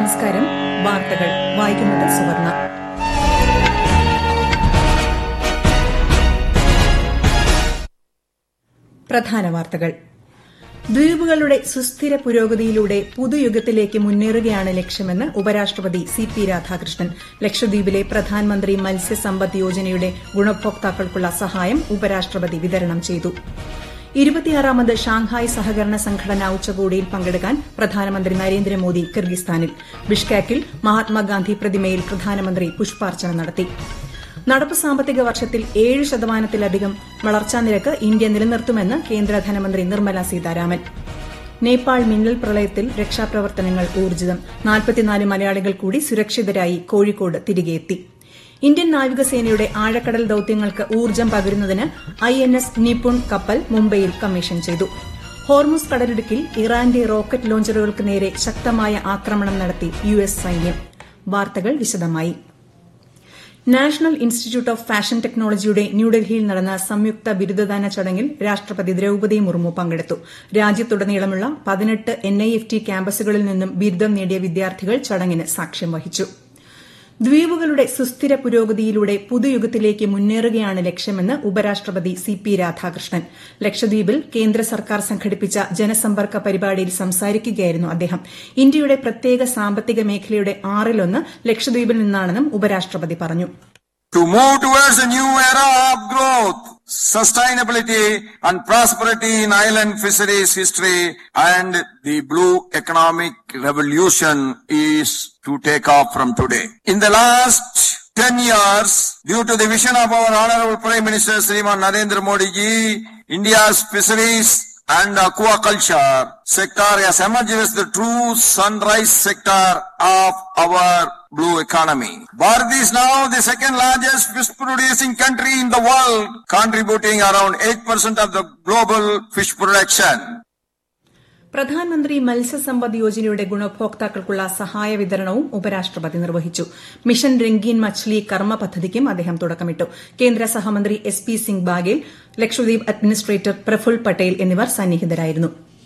നമസ്കാരം വാർത്തകൾ വായിക്കുന്നത് സുവർണ പ്രധാന വാർത്തകൾ ദ്വീപുകളുടെ സുസ്ഥിര പുരോഗതിയിലൂടെ പുതുയുഗത്തിലേക്ക് മുന്നേറുകയാണ് ലക്ഷ്യമെന്ന് ഉപരാഷ്ട്രപതി സി പി രാധാകൃഷ്ണൻ ലക്ഷദ്വീപിലെ പ്രധാനമന്ത്രി മത്സ്യസമ്പദ് യോജനയുടെ ഗുണഭോക്താക്കൾക്കുള്ള സഹായം ഉപരാഷ്ട്രപതി വിതരണം ചെയ്തു ഇരുപത്തിയാറാമത് ഷാങ്ഹായ് സഹകരണ സംഘടന ഉച്ചകോടിയിൽ പങ്കെടുക്കാൻ പ്രധാനമന്ത്രി നരേന്ദ്രമോദി കിർഗിസ്ഥാനിൽ ബിഷ്കാക്കിൽ മഹാത്മാഗാന്ധി പ്രതിമയിൽ പ്രധാനമന്ത്രി പുഷ്പാർച്ചന നടത്തി നടപ്പ് സാമ്പത്തിക വർഷത്തിൽ ഏഴ് ശതമാനത്തിലധികം വളർച്ചാ നിരക്ക് ഇന്ത്യ നിലനിർത്തുമെന്ന് കേന്ദ്ര ധനമന്ത്രി നിർമ്മല സീതാരാമൻ നേപ്പാൾ മിന്നൽ പ്രളയത്തിൽ രക്ഷാപ്രവർത്തനങ്ങൾ ഊർജിതം നാൽപ്പത്തിനാല് മലയാളികൾ കൂടി സുരക്ഷിതരായി കോഴിക്കോട് തിരികെയെത്തി ഇന്ത്യൻ നാവികസേനയുടെ ആഴക്കടൽ ദൌത്യങ്ങൾക്ക് ഊർജ്ജം പകരുന്നതിന് ഐ എൻ എസ് നിപുൺ കപ്പൽ മുംബൈയിൽ കമ്മീഷൻ ചെയ്തു ഹോർമുസ് കടലിടുക്കിൽ ഇറാന്റെ റോക്കറ്റ് ലോഞ്ചറുകൾക്ക് നേരെ ശക്തമായ ആക്രമണം നടത്തി യു എസ് സൈന്യം വാർത്തകൾ വിശദമായി നാഷണൽ ഇൻസ്റ്റിറ്റ്യൂട്ട് ഓഫ് ഫാഷൻ ടെക്നോളജിയുടെ ന്യൂഡൽഹിയിൽ നടന്ന സംയുക്ത ബിരുദദാന ചടങ്ങിൽ രാഷ്ട്രപതി ദ്രൌപദി മുർമു പങ്കെടുത്തു രാജ്യത്തുടനീളമുള്ള പതിനെട്ട് എൻ ഐ എഫ് ടി ക്യാമ്പസുകളിൽ നിന്നും ബിരുദം നേടിയ വിദ്യാർത്ഥികൾ ചടങ്ങിന് സാക്ഷ്യം വഹിച്ചു ദ്വീപുകളുടെ സുസ്ഥിര പുരോഗതിയിലൂടെ പുതുയുഗത്തിലേക്ക് മുന്നേറുകയാണ് ലക്ഷ്യമെന്ന് ഉപരാഷ്ട്രപതി സി പി രാധാകൃഷ്ണൻ ലക്ഷദ്വീപിൽ കേന്ദ്ര സർക്കാർ സംഘടിപ്പിച്ച ജനസമ്പർക്ക പരിപാടിയിൽ സംസാരിക്കുകയായിരുന്നു അദ്ദേഹം ഇന്ത്യയുടെ പ്രത്യേക സാമ്പത്തിക മേഖലയുടെ ആറിലൊന്ന് ലക്ഷദ്വീപിൽ നിന്നാണെന്നും ഉപരാഷ്ട്രപതി പറഞ്ഞു To move towards a new era of growth, sustainability and prosperity in island fisheries history and the blue economic revolution is to take off from today. In the last 10 years, due to the vision of our Honorable Prime Minister Sriman Narendra Modi ji, India's fisheries and aquaculture sector has emerged as the true sunrise sector of our blue economy. Bharat is now the second largest fish producing country in the world, contributing around 8% of the global fish production. പ്രധാനമന്ത്രി മത്സ്യസമ്പദ് യോജനയുടെ ഗുണഭോക്താക്കൾക്കുള്ള സഹായ വിതരണവും ഉപരാഷ്ട്രപതി നിർവഹിച്ചു mission രംഗീൻ മച്ച്ലി കർമ്മ പദ്ധതിക്കും അദ്ദേഹം തുടക്കമിട്ടു കേന്ദ്ര സഹമന്ത്രി S P Singh Baghel Lakshadweep administrator Praful Patel എന്നിവർ സന്നിഹിതരായിരുന്നു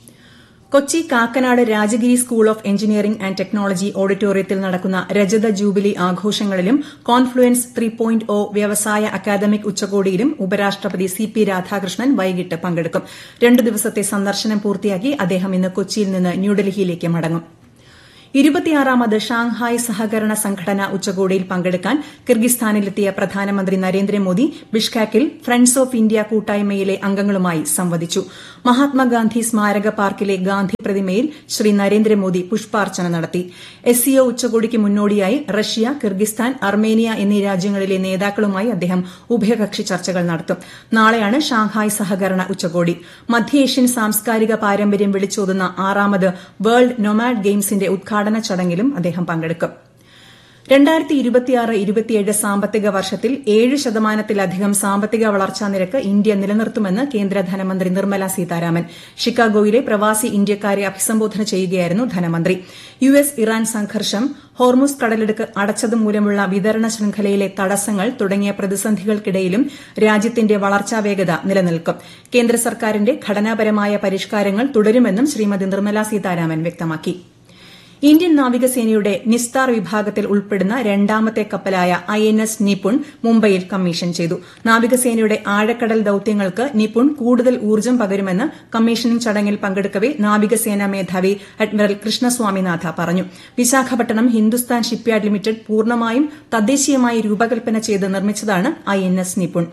Kochi Kakkanad Rajagiri school of engineering and technology ഓഡിറ്റോറിയത്തിൽ നടക്കുന്ന രജത ജൂബിലി ആഘോഷങ്ങളിലും കോൺഫ്ലുവൻസ് ത്രീ പോയിന്റ് ഒ വ്യവസായ അക്കാദമിക് ഉച്ചകോടിയിലും ഉപരാഷ്ട്രപതി സി പി രാധാകൃഷ്ണൻ വൈകിട്ട് പങ്കെടുക്കും രണ്ടു ദിവസത്തെ സന്ദർശനം പൂർത്തിയാക്കി അദ്ദേഹം ഇന്ന് കൊച്ചിയിൽ നിന്ന് ന്യൂഡൽഹിയിലേക്ക് മടങ്ങും ഇരുപത്തിയാറാമത് ഷാങ്ഹായ് സഹകരണ സംഘടന ഉച്ചകോടിയിൽ പങ്കെടുക്കാൻ കിർഗിസ്ഥാനിലെത്തിയ പ്രധാനമന്ത്രി നരേന്ദ്രമോദി ബിഷ്കാക്കിൽ ഫ്രണ്ട്സ് ഓഫ് ഇന്ത്യ കൂട്ടായ്മയിലെ അംഗങ്ങളുമായി സംവദിച്ചു മഹാത്മാഗാന്ധി സ്മാരക പാർക്കിലെ ഗാന്ധി പ്രതിമയിൽ ശ്രീ നരേന്ദ്രമോദി പുഷ്പാർച്ചന നടത്തി എസ് സിഒ ഉച്ചകോടിക്ക് മുന്നോടിയായി റഷ്യ കിർഗിസ്ഥാൻ അർമേനിയ എന്നീ രാജ്യങ്ങളിലെ നേതാക്കളുമായി അദ്ദേഹം ഉഭയകക്ഷി ചർച്ചകൾ നടത്തും നാളെയാണ് ഷാങ്ഹായ് സഹകരണ ഉച്ചകോടി മധ്യേഷ്യൻ സാംസ്കാരിക പാരമ്പര്യം വിളിച്ചോതുന്ന ആറാമത് വേൾഡ് നൊമാഡ് ഗെയിംസിന്റെ ഉദ്ഘാടന ചടങ്ങിലും അദ്ദേഹം പങ്കെടുക്കും രണ്ടായിരത്തി ഇരുപത്തിയാറ് ഇരുപത്തിയേഴ് സാമ്പത്തിക വർഷത്തിൽ ഏഴ് ശതമാനത്തിലധികം സാമ്പത്തിക വളർച്ചാ നിരക്ക് ഇന്ത്യ നിലനിർത്തുമെന്ന് കേന്ദ്ര ധനമന്ത്രി നിർമ്മല സീതാരാമൻ ഷിക്കാഗോയിലെ പ്രവാസി ഇന്ത്യക്കാരെ അഭിസംബോധന ചെയ്യുകയായിരുന്നു ധനമന്ത്രി യു എസ് ഇറാൻ സംഘർഷം ഹോർമുസ് കടലിടുക്ക് അടച്ചതുമൂലമുള്ള വിതരണ ശൃംഖലയിലെ തടസ്സങ്ങൾ തുടങ്ങിയ പ്രതിസന്ധികൾക്കിടയിലും രാജ്യത്തിന്റെ വളർച്ചാ വേഗത നിലനിൽക്കും കേന്ദ്ര സർക്കാരിന്റെ ഘടനാപരമായ പരിഷ്കാരങ്ങൾ തുടരുമെന്നും ശ്രീമതി നിർമ്മല സീതാരാമൻ വ്യക്തമാക്കി ഇന്ത്യൻ നാവികസേനയുടെ നിസ്താർ വിഭാഗത്തിൽ ഉൾപ്പെടുന്ന രണ്ടാമത്തെ കപ്പലായ ഐ എൻ എസ് നിപുൺ മുംബൈയിൽ കമ്മീഷൻ ചെയ്തു നാവികസേനയുടെ ആഴക്കടൽ ദൌത്യങ്ങൾക്ക് നിപുൺ കൂടുതൽ ഊർജ്ജം പകരുമെന്ന് കമ്മീഷനിംഗ് ചടങ്ങിൽ പങ്കെടുക്കവെ നാവികസേനാ മേധാവി അഡ്മിറൽ കൃഷ്ണസ്വാമിനാഥ പറഞ്ഞു വിശാഖപട്ടണം ഹിന്ദുസ്ഥാൻ ഷിപ്പ്യാർഡ് ലിമിറ്റഡ് പൂർണ്ണമായും തദ്ദേശീയമായി രൂപകൽപ്പന ചെയ്ത് നിർമ്മിച്ചതാണ് I N S Nipun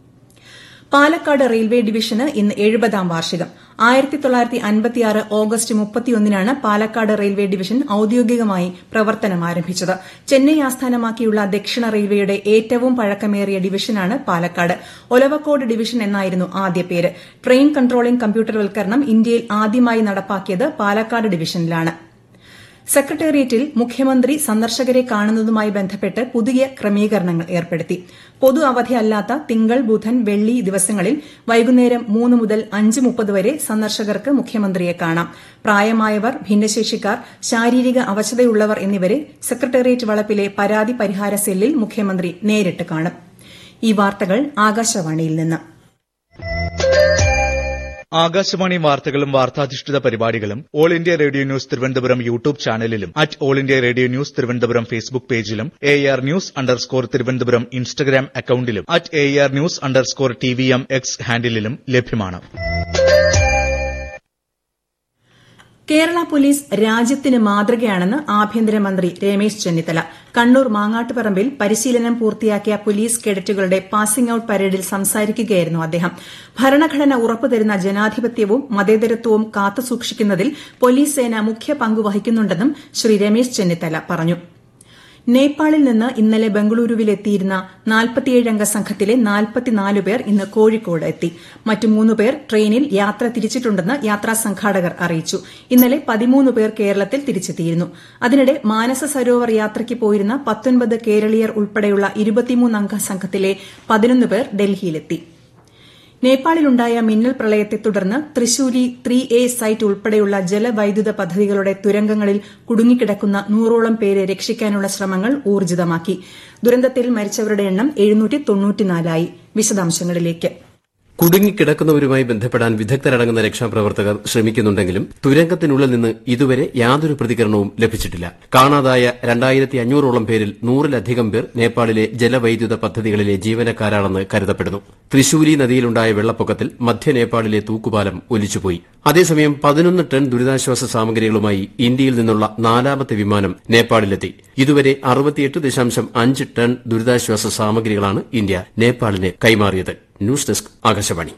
Palakkad railway ഡിവിഷന് ഇന്ന് എഴുപതാം വാർഷികം ആയിരത്തി തൊള്ളായിരത്തി അൻപത്തിയാറ് ഓഗസ്റ്റ് മുപ്പത്തിയൊന്നിനാണ് പാലക്കാട് റെയിൽവേ ഡിവിഷൻ ഔദ്യോഗികമായി പ്രവർത്തനം ആരംഭിച്ചത് ചെന്നൈ ആസ്ഥാനമാക്കിയുള്ള ദക്ഷിണ റെയിൽവേയുടെ ഏറ്റവും പഴക്കമേറിയ ഡിവിഷനാണ് പാലക്കാട് ഒലവക്കോട് ഡിവിഷൻ എന്നായിരുന്നു ആദ്യ പേര് ട്രെയിൻ കൺട്രോളിംഗ് കമ്പ്യൂട്ടർവൽക്കരണം ഇന്ത്യയിൽ ആദ്യമായി നടപ്പാക്കിയത് പാലക്കാട് ഡിവിഷനിലാണ് സെക്രട്ടേറിയറ്റിൽ മുഖ്യമന്ത്രി സന്ദർശകരെ കാണുന്നതുമായി ബന്ധപ്പെട്ട് പുതിയ ക്രമീകരണങ്ങൾ ഏർപ്പെടുത്തി പൊതു അവധിയല്ലാത്ത തിങ്കൾ ബുധൻ വെള്ളി ദിവസങ്ങളിൽ വൈകുന്നേരം മൂന്ന് മുതൽ അഞ്ച് മുപ്പത് വരെ സന്ദർശകർക്ക് മുഖ്യമന്ത്രിയെ കാണാം പ്രായമായവർ ഭിന്നശേഷിക്കാർ ശാരീരിക അവശതയുള്ളവർ എന്നിവരെ സെക്രട്ടേറിയറ്റ് വളപ്പിലെ പരാതി പരിഹാര സെല്ലിൽ മുഖ്യമന്ത്രി നേരിട്ട് കാണും ഈ വാർത്തകൾ ആകാശവാണിയിൽ നിന്ന് ആകാശവാണി വാർത്തകളും വാർത്താധിഷ്ഠിത പരിപാടികളും all India radio news Thiruvananthapuram YouTube ചാനലിലും at all India radio news Thiruvananthapuram Facebook പേജിലും A R news underscore Thiruvananthapuram Instagram അക്കൌണ്ടിലും at A R news underscore T V M X ഹാൻഡിലും ലഭ്യമാണ് കേരള പോലീസ് രാജ്യത്തിന് മാതൃകയാണെന്ന് ആഭ്യന്തരമന്ത്രി രമേശ് ചെന്നിത്തല കണ്ണൂർ മാങ്ങാട്ടുപറമ്പിൽ പരിശീലനം പൂർത്തിയാക്കിയ പോലീസ് കേഡറ്റുകളുടെ പാസിംഗ് ഔട്ട് പരേഡിൽ സംസാരിക്കുകയായിരുന്നു അദ്ദേഹം ഭരണഘടന ഉറപ്പുതരുന്ന ജനാധിപത്യവും മതേതരത്വവും കാത്തുസൂക്ഷിക്കുന്നതിൽ പോലീസ് സേന മുഖ്യ പങ്ക് വഹിക്കുന്നുണ്ടെന്നും ശ്രീ രമേശ് ചെന്നിത്തല പറഞ്ഞു നേപ്പാളിൽ നിന്ന് ഇന്നലെ ബംഗളൂരുവിലെത്തിയിരുന്ന നാൽപ്പത്തിയേഴംഗ സംഘത്തിലെ നാൽപ്പത്തിനാല് പേർ ഇന്ന് കോഴിക്കോട് എത്തി മറ്റു മൂന്ന് പേർ ട്രെയിനിൽ യാത്ര തിരിച്ചിട്ടുണ്ടെന്ന് യാത്രാ സംഘാടകർ അറിയിച്ചു ഇന്നലെ പതിമൂന്ന് പേർ കേരളത്തിൽ തിരിച്ചെത്തിയിരുന്നു അതിനിടെ മാനസ സരോവർ യാത്രയ്ക്ക് പോയിരുന്ന പത്തൊൻപത് കേരളീയർ ഉൾപ്പെടെയുള്ള ഇരുപത്തിമൂന്നംഗ സംഘത്തിലെ പതിനൊന്ന് പേർ ഡൽഹിയിലെത്തി നേപ്പാളിലുണ്ടായ മിന്നൽ പ്രളയത്തെ തുടർന്ന് തൃശൂരി ത്രീ എ സൈറ്റ് ഉൾപ്പെടെയുള്ള ജലവൈദ്യുത പദ്ധതികളുടെ തുരങ്കങ്ങളിൽ കുടുങ്ങിക്കിടക്കുന്ന നൂറോളം പേരെ രക്ഷിക്കാനുള്ള ശ്രമങ്ങൾ ഊർജിതമാക്കി ദുരന്തത്തിൽ മരിച്ചവരുടെ എണ്ണം ആയി വിശദാംശങ്ങളിലേക്ക് കുടുങ്ങിക്കിടക്കുന്നവരുമായി ബന്ധപ്പെടാൻ വിദഗ്ധരടങ്ങുന്ന രക്ഷാപ്രവർത്തകർ ശ്രമിക്കുന്നുണ്ടെങ്കിലും തുരങ്കത്തിനുള്ളിൽ നിന്ന് ഇതുവരെ യാതൊരു പ്രതികരണവും ലഭിച്ചിട്ടില്ല കാണാതായ രണ്ടായിരത്തി അഞ്ഞൂറോളം പേരിൽ നൂറിലധികം പേർ നേപ്പാളിലെ ജലവൈദ്യുത പദ്ധതികളിലെ ജീവനക്കാരാണെന്ന് കരുതപ്പെടുന്നു തൃശൂരി നദിയിലുണ്ടായ വെള്ളപ്പൊക്കത്തിൽ മധ്യ നേപ്പാളിലെ തൂക്കുപാലം ഒലിച്ചുപോയി അതേസമയം പതിനൊന്ന് ടൺ ദുരിതാശ്വാസ സാമഗ്രികളുമായി ഇന്ത്യയിൽ നിന്നുള്ള നാലാമത്തെ വിമാനം നേപ്പാളിലെത്തി ഇതുവരെ അറുപത്തിയെട്ട് ദശാംശം അഞ്ച് ടൺ ദുരിതാശ്വാസ സാമഗ്രികളാണ് ഇന്ത്യ നേപ്പാളിന് കൈമാറിയത് ന്യൂസ് ഡെസ്ക് ആകാശവാണി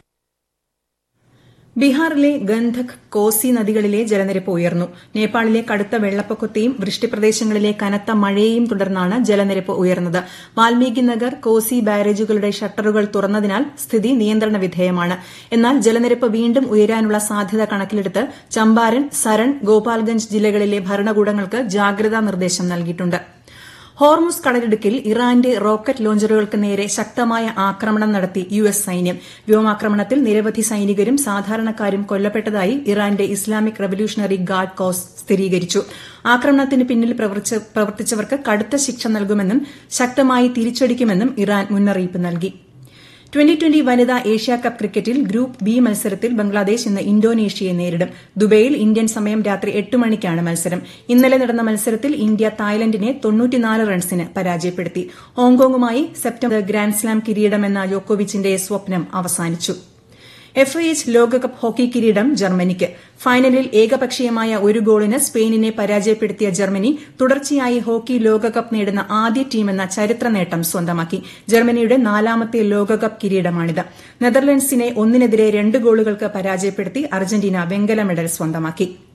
ബീഹാറിലെ ഗന്ധക് കോസി നദികളിലെ ജലനിരപ്പ് ഉയർന്നു നേപ്പാളിലെ കടുത്ത വെള്ളപ്പൊക്കത്തെയും വൃഷ്ടിപ്രദേശങ്ങളിലെ കനത്ത മഴയെയും തുടർന്നാണ് ജലനിരപ്പ് ഉയർന്നത് വാൽമീകി നഗർ കോസി ബാരേജുകളുടെ ഷട്ടറുകൾ തുറന്നതിനാൽ സ്ഥിതി നിയന്ത്രണ വിധേയമാണ് എന്നാൽ ജലനിരപ്പ് വീണ്ടും ഉയരാനുള്ള സാധ്യത കണക്കിലെടുത്ത് ചമ്പാരൻ സരൺ ഗോപാൽഗഞ്ച് ജില്ലകളിലെ ഭരണകൂടങ്ങൾക്ക് ജാഗ്രതാ നിർദ്ദേശം നൽകിയിട്ടുണ്ട് ഹോർമുസ് കടലിടുക്കിൽ ഇറാന്റെ റോക്കറ്റ് ലോഞ്ചറുകൾക്ക് നേരെ ശക്തമായ ആക്രമണം നടത്തി യു എസ് സൈന്യം വ്യോമാക്രമണത്തിൽ നിരവധി സൈനികരും സാധാരണക്കാരും കൊല്ലപ്പെട്ടതായി ഇറാന്റെ ഇസ്ലാമിക് റവല്യൂഷണറി ഗാർഡ് കോസ് സ്ഥിരീകരിച്ചു ആക്രമണത്തിന് പിന്നിൽ പ്രവർത്തിച്ചവർക്ക് കടുത്ത ശിക്ഷ നൽകുമെന്നും ശക്തമായി തിരിച്ചടിക്കുമെന്നും ഇറാൻ മുന്നറിയിപ്പ് നൽകി ട്വന്റി ട്വന്റി വനിതാ ഏഷ്യാകപ്പ് ക്രിക്കറ്റിൽ ഗ്രൂപ്പ് ബി മത്സരത്തിൽ ബംഗ്ലാദേശ് ഇന്ന് ഇന്തോനേഷ്യയെ നേരിടും ദുബൈയിൽ ഇന്ത്യൻ സമയം രാത്രി എട്ട് മണിക്കാണ് മത്സരം ഇന്നലെ നടന്ന മത്സരത്തിൽ ഇന്ത്യ തായ്ലൻഡിനെ റൺസിന് പരാജയപ്പെടുത്തി ഹോങ്കോങ്ങുമായി സെപ്റ്റംബർ ഗ്രാൻഡ്സ്ലാം കിരീടമെന്ന ജോക്കോവിച്ചിന്റെ സ്വപ്നം അവസാനിച്ചു എഫ് ഐ എച്ച് ലോകകപ്പ് ഹോക്കി കിരീടം ജർമ്മനിക്ക് ഫൈനലിൽ ഏകപക്ഷീയമായ ഒരു ഗോളിന് സ്പെയിനിനെ പരാജയപ്പെടുത്തിയ ജർമ്മനി തുടർച്ചയായി ഹോക്കി ലോകകപ്പ് നേടുന്ന ആദ്യ ടീമെന്ന ചരിത്ര നേട്ടം സ്വന്തമാക്കി ജർമ്മനിയുടെ നാലാമത്തെ ലോകകപ്പ് കിരീടമാണിത് നെതർലൻഡ്സിനെ ഒന്നിനെതിരെ രണ്ട് ഗോളുകൾക്ക് പരാജയപ്പെടുത്തി അർജന്റീന വെങ്കല മെഡൽ സ്വന്തമാക്കി